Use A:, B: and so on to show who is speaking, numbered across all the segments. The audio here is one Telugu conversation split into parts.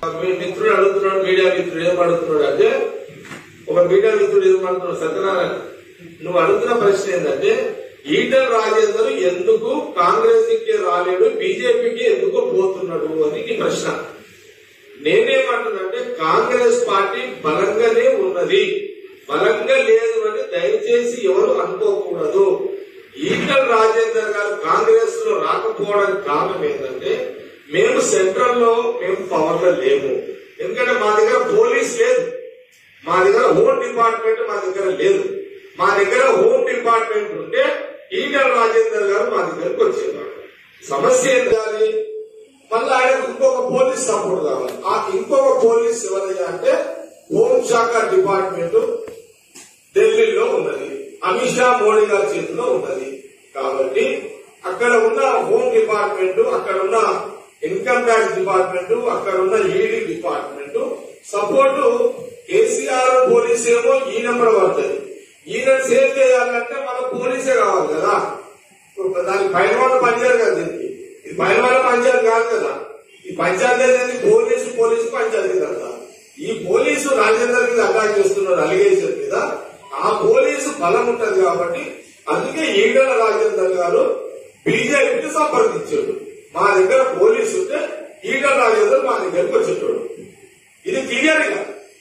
A: మీ మిత్రుడు అడుగుతున్నాడు మీడియా మిత్రుడు ఏం అడుగుతున్నాడు అంటే ఒక మీడియా మిత్రుడు ఏం అడుగుతున్నాడు సత్యనారాయణ నువ్వు అడుగుతున్న ప్రశ్న ఏంటంటే ఈటల రాజేందర్ ఎందుకు కాంగ్రెస్ కి రాలేడు బీజేపీకి ఎందుకు పోతున్నాడు అని నీ ప్రశ్న నేనేమంటున్నానంటే కాంగ్రెస్ పార్టీ బలంగానే ఉన్నది బలంగా లేదు అని దయచేసి ఎవరు అనుకోకూడదు ఈటల రాజేందర్ గారు కాంగ్రెస్ లో రాకపోవడానికి కారణం ఏంటంటే మేము సెంట్రల్ లో మేము పవర్ లో లేము ఎందుకంటే మా దగ్గర పోలీస్ లేదు మా దగ్గర హోమ్ డిపార్ట్మెంట్ మా దగ్గర లేదు మా దగ్గర హోమ్ డిపార్ట్మెంట్ ఉంటే ఈటల రాజేందర్ గారు మా దగ్గరకు వచ్చేవాడు సమస్య ఏం కాదు మళ్ళీ ఆయనకు ఇంకొక పోలీస్ సపోర్ట్ కావాలి ఆ ఇంకొక పోలీస్ ఎవరైనా అంటే హోంశాఖ డిపార్ట్మెంట్ ఢిల్లీలో ఉన్నది అమిత్ షా మోడీ గారి చేతిలో ఉన్నది కాబట్టి అక్కడ ఉన్న హోమ్ డిపార్ట్మెంట్ అక్కడ ఉన్న ఇన్కమ్ ట్యాక్స్ డిపార్ట్మెంట్ అక్కడ ఉన్న ED department support KCR police ఏమో ఈ నెంబర్ పడుతుంది ఈయన సేవ్ చేయాలంటే మన పోలీసే కావాలి కదా ఇప్పుడు దానికి పైన వాళ్ళు పనిచేయరు కదా దీనికి ఇది పైన వాళ్ళ పంచాయతీ కాదు కదా ఈ పంచాయతీ అనేది పోలీసు పోలీసు పంచాయతీ కదా ఈ పోలీసు రాజేందర్ మీద అటాక్ చేస్తున్నారు అలిగేషన్ మీద ఆ పోలీసు బలం ఉంటది కాబట్టి అందుకే ఈగల రాజేందర్ గారు బీజేపీకి సంప్రదించాడు మా దగ్గర పోలీసు ఉంటే ఈగల రాజేందర్ మా దగ్గరకు వచ్చేటోడు ఇది క్లియర్ గా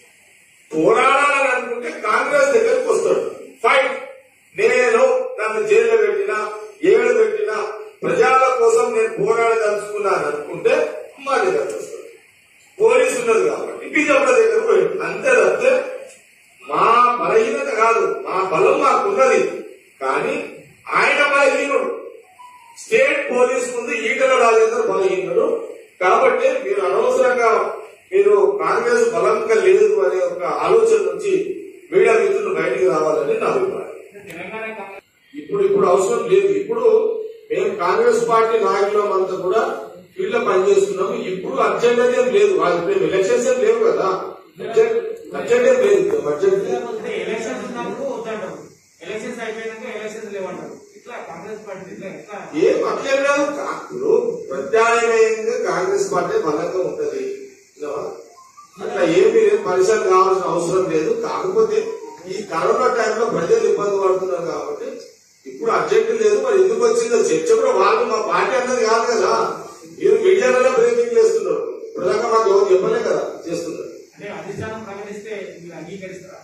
A: పోరాడాలని అనుకుంటే కాంగ్రెస్ దగ్గరకు వస్తాడు ఫైట్ నేను నన్ను జైల్లో పెట్టినా ఏడు పెట్టినా ప్రజల కోసం నేను పోరాడదలుచుకున్నాను అనుకుంటే మా దగ్గరకు వస్తాడు పోలీసు ఉన్నది కాబట్టి బీజేపీ దగ్గర పోయింది అంతే తప్పితే మా బలహీనత కాదు మా బలం మాకున్నది కానీ ఆయన బలహీనుడు స్టేట్ పోలీస్ ముందు ఈటల రాజేందర్ బలహీనుడు కాబట్టి మీరు అనవసరంగా మీరు కాంగ్రెస్ బలంగా లేదు అనే ఒక ఆలోచన నుంచి మీడియా మిత్రులు బయటికి రావాలని నా అభిప్రాయం
B: తెలంగాణ కాంగ్రెస్
A: ఇప్పుడు ఇప్పుడు అవసరం లేదు ఇప్పుడు మేము కాంగ్రెస్ పార్టీ నాయకులం అంతా కూడా ఫీల్డ్ లో పనిచేస్తున్నాము ఇప్పుడు అర్జెంట్ ఏం లేదు వాళ్ళకి మేము ఎలక్షన్స్ ఏం లేవు కదా అర్జెంట్ అర్జెంట్ ఏం లేదు అర్జెంట్ లేదు
B: అంటే ఎలక్షన్స్ ఉన్నప్పుడు వద్దంటారు ఎలక్షన్స్ అయిపోయినాక ఎలక్షన్స్ లేవంటారు ఇట్లా కాంగ్రెస్ పార్టీ ఇట్లా ఎట్లా
A: ఏం అట్లేం లేదు కా- ఇప్పుడు ప్రత్యామ్నాయంగా కాంగ్రెస్ పార్టీ బలంగా ఉంటది విన్నావా? అట్లా ఏమీ లేదు పరిసరం కావాల్సిన అవసరం లేదు కాకపోతే ఈ కరోనా టైంలో ప్రజలు ఇబ్బంది పడుతున్నారు కాబట్టి ఇప్పుడు అర్జెంట్ లేదు మరి ఎందుకు వచ్చిందో చర్చ కూడా వాళ్ళు మా పార్టీ అన్నది కాదు కదా మీరు మీడియాలలో బ్రేకింగ్ చేస్తున్నారు ఇప్పుడు దాకా మాకు ఎవరు చెప్పలే కదా చేస్తున్నారు
B: అంటే అధిష్టానం ప్రకటిస్తే మీరు అంగీకరిస్తారా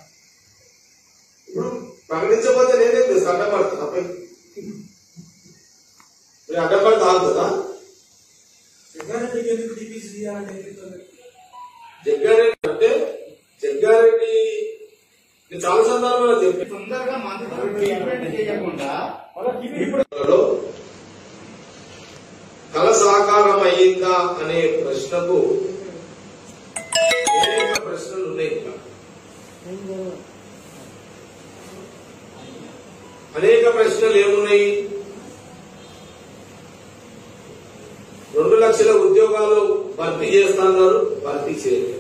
A: ఇప్పుడు ప్రకటించకపోతే నేనేం చేస్తాను అడ్డపడుతున్నా పై మీరు అడ్డపడితే ఆగుతుందా
C: జగ్గారెడ్డికి ఎందుకు టీపీసీ చేయాలని అనిపిస్తుంది
A: జగ్గారెడ్డి అంటే జగ్గారెడ్డి నేను చాలా సందర్భంలో చెప్పి
B: తొందరగా మంత్రులు ట్రీట్మెంట్ చేయకుండా
A: లో కళ సాకారం అయ్యిందా అనే ప్రశ్నకు అనేక ప్రశ్నలు ఉన్నాయి ఇంకా అనేక ప్రశ్నలు ఏమున్నాయి రెండు లక్షల ఉద్యోగాలు భర్తీ చేస్తున్నారు భర్తీ చేయలేదు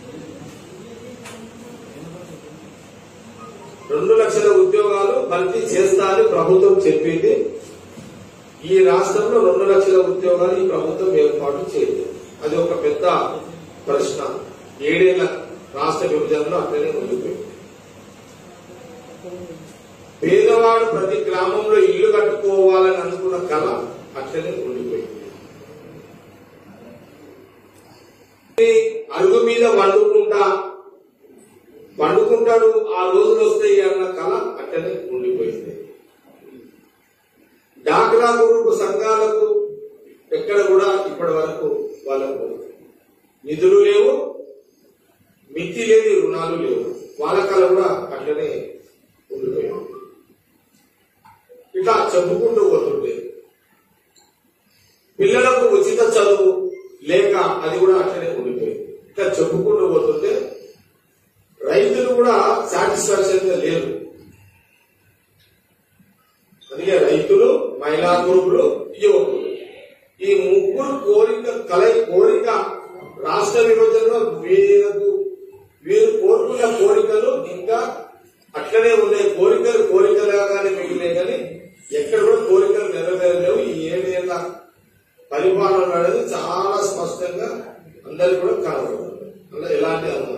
A: రెండు లక్షల ఉద్యోగాలు భర్తీ చేస్తా అని ప్రభుత్వం చెప్పింది ఈ రాష్ట్రంలో రెండు లక్షల ఉద్యోగాలు ఈ ప్రభుత్వం ఏర్పాటు చేయలేదు అది ఒక పెద్ద ప్రశ్న ఏడేళ్ల రాష్ట్ర విభజనలో అట్లనే ఉండిపోయింది పేదవాడు ప్రతి గ్రామంలో ఇల్లు కట్టుకోవాలని అనుకున్న కళ అట్లనే ఉండిపోయింది అరుగు మీద వండుకుంటా పండుకుంటాడు ఆ రోజులు వస్తాయి అన్న కళ అట్టనే ఉండిపోయింది డాక్రా గ్రూప్ సంఘాలకు ఎక్కడ కూడా ఇప్పటి వరకు వాళ్ళకు నిధులు లేవు మితి లేని రుణాలు లేవు వాళ్ళ కళ కూడా అట్లనే ఉండిపోయింది ఇట్లా చెప్పుకుంటూ పోతుంటే పిల్లలకు ఉచిత చదువు లేక అది కూడా అట్లనే ఉండిపోయింది ఇట్లా చెప్పుకుంటూ పోతుంటే రైతులు కూడా సాటిస్ఫాక్షన్ గా లేరు అందుకే రైతులు మహిళా గ్రూపులు యువకులు ఈ ముగ్గురు కోరిక కలై కోరిక రాష్ట్ర విభజనలో వీరకు వీరు కోరుకున్న కోరికలు ఇంకా అట్లనే ఉన్నాయి కోరికలు కోరికలుగానే మిగిలినాయి కానీ ఎక్కడ కూడా కోరికలు నెరవేరలేవు ఈ ఏడేళ్ల పరిపాలన అనేది చాలా స్పష్టంగా అందరికి కూడా కనబడుతుంది ఎలాంటి